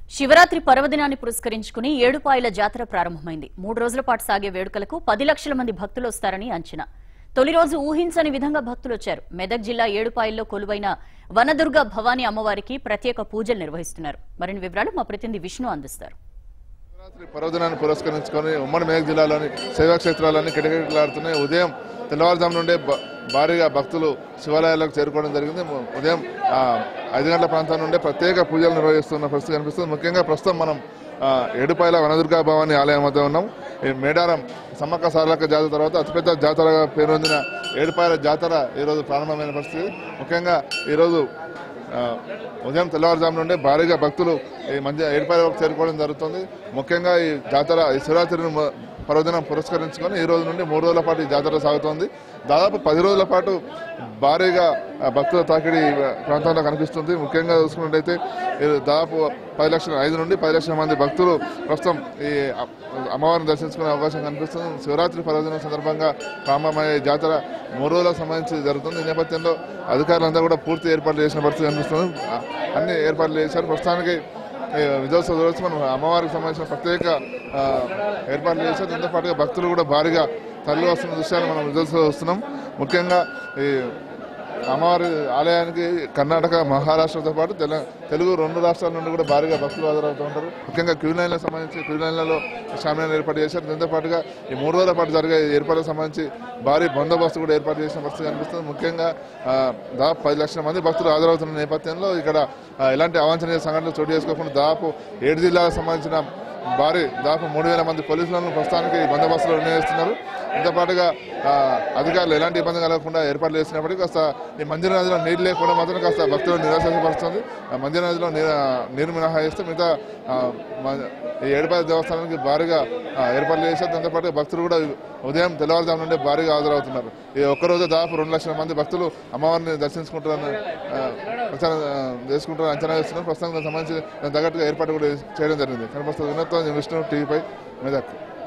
శివరాత్రి పర్వదినాన్ని పురస్కరించుకుని ఏడుపాయల జాతర ప్రారంభమైంది మూడు రోజుల పాటు సాగే వేడుకలకు పది లక్షల మంది భక్తులు వస్తారని అంచనా తొలి రోజు ఊహించని విధంగా భక్తులు వచ్చారు మెదక్ జిల్లా ఏడుపాయల్లో కొలువైన వనదుర్గ భవానీ అమ్మవారికి ప్రత్యేక పూజలు నిర్వహిస్తున్నారు మరిన్ని వివరాలు మా ప్రతినిధి విష్ణు అందిస్తారు శివరాత్రి పర్వదినాన్ని పురస్కరించుకొని ఉమ్మడి మేఘ జిల్లాలోని శైవ క్షేత్రాలన్నీ కిటకిటలాడుతున్నాయి ఉదయం తెల్లవారుజాము నుండే బ- భారీగా భక్తులు శివాలయాలకు చేరుకోవడం జరిగింది ము- ఉదయం ఆ, ఐదు గంటల ప్రాంతం నుండే ప్రత్యేక పూజలు నిర్వహిస్తున్న పరిస్థితి కనిపిస్తుంది ముఖ్యంగా ప్రస్తుతం మనం ఆ, ఏడుపాయల వనదుర్గా భవాని ఆలయం వద్ద ఉన్నాం ఈ మేడారం సమ్మక్క సారలక్క జాతర తర్వాత అతిపెద్ద జాతరగా పేరొందిన ఏడుపాయల జాతర ఈరోజు ప్రారంభమైన పరిస్థితి ముఖ్యంగా ఈరోజు ఆ, ఉదయం తెల్లవారుజాము నుండి భారీగా భక్తులు ఈ మధ్య ఏడుపాయల వరకు చేరుకోవడం జరుగుతుంది ముఖ్యంగా ఈ జాతర ఈ శివరాత్రిని మ- పర్వదినం పురస్కరించుకొని ఈ రోజు నుండి మూడు రోజుల పాటు ఈ జాతర సాగుతోంది దాదాపు పది రోజుల పాటు భారీగా ఆ, భక్తుల తాకిడి ఈ ప్రాంతంలో కనిపిస్తుంది ముఖ్యంగా చూసుకున్నట్టయితే ఈ దాదాపు పది లక్షల ఐదు నుండి పది లక్షల మంది భక్తులు ప్రస్తుతం ఈ అ- అమ్మవారిని దర్శించుకునే అవకాశం కనిపిస్తుంది శివరాత్రి పర్వదినం సందర్భంగా ప్రారంభమయ్యే ఈ జాతర మూడు రోజులకు సంబంధించి జరుగుతుంది ఈ నేపథ్యంలో అధికారులంతా కూడా పూర్తి ఏర్పాట్లు చేసిన పరిస్థితి కనిపిస్తుంది ఆ, అన్ని ఏర్పాట్లు చేశారు ప్రస్తుతానికి ఈ విజయోత్సవ రోజు మనం అమ్మవారికి సంబంధించిన ప్రత్యేక ఆ, ఏర్పాట్లు చేశారు దీంతో పాటుగా భక్తులు కూడా భారీగా తల్లి వస్తున్న దృశ్యాలు మనం విజయోత్సవం చూస్తున్నాం ముఖ్యంగా ఈ అమ్మవారి ఆలయానికి కర్ణాటక మహారాష్ట్రతో పాటు తెల తెలుగు రెండు రాష్ట్రాల నుండి కూడా భారీగా భక్తులు హాజరవుతూ ఉంటారు ముఖ్యంగా క్యూ లైన్లకు సంబంధించి క్యూ లైన్లలో స్టామినా ఏర్పాటు చేశారు దీంతో పాటుగా ఈ మూడు రోజుల పాటు జరిగే ఏర్పాట్లకు సంబంధించి భారీ బందోబస్తు కూడా ఏర్పాటు చేసిన పరిస్థితి కనిపిస్తుంది ముఖ్యంగా ఆ, దాదాపు పది లక్షల మంది భక్తులు హాజరవుతున్న నేపథ్యంలో ఇక్కడ ఆ, ఎలాంటి అవాంఛనీయ సంఘటనలు చోటు చేసుకోకుండా దాదాపు ఏడు జిల్లాలకు సంబంధించిన భారీ దాదాపు మూడు వేల మంది పోలీసులను ప్రస్తుతానికి బందోబస్తులో వినియోగిస్తున్నారు దీంతో పాటుగా ఆ, అధికారులు ఎలాంటి ఇబ్బంది కలగకుండా ఏర్పాట్లు చేసినప్పటికీ కాస్త ఈ మందిర నదిలో నీరు లేకుండా మాత్రం కాస్త భక్తులను నిరాశపరుస్తుంది ఆ మందిర నదిలో నీరు నీరు మినహాయిస్తే మిగతా ఆ, మ- ఈ ఏడుపాయ దేవస్థానానికి భారీగా ఆ, ఏర్పాట్లు చేశారు దాంతో పాటు భక్తులు కూడా ఉదయం తెల్లవారుజాము నుండి భారీగా హాజరవుతున్నారు ఈ ఒక్కరోజు దాదాపు రెండు లక్షల మంది భక్తులు అమ్మవారిని దర్శించుకుంటారని ఆ, ప్రచారం ఆ, చేసుకుంటారని అంచనా వేస్తున్నారు ప్రస్తుతం దానికి సంబంధించి దానికి తగ్గట్టుగా ఏర్పాటు కూడా చేయడం జరిగింది కానీ ప్రస్తుతం వినోత్వం విష్ణు టీవీపై మెదక్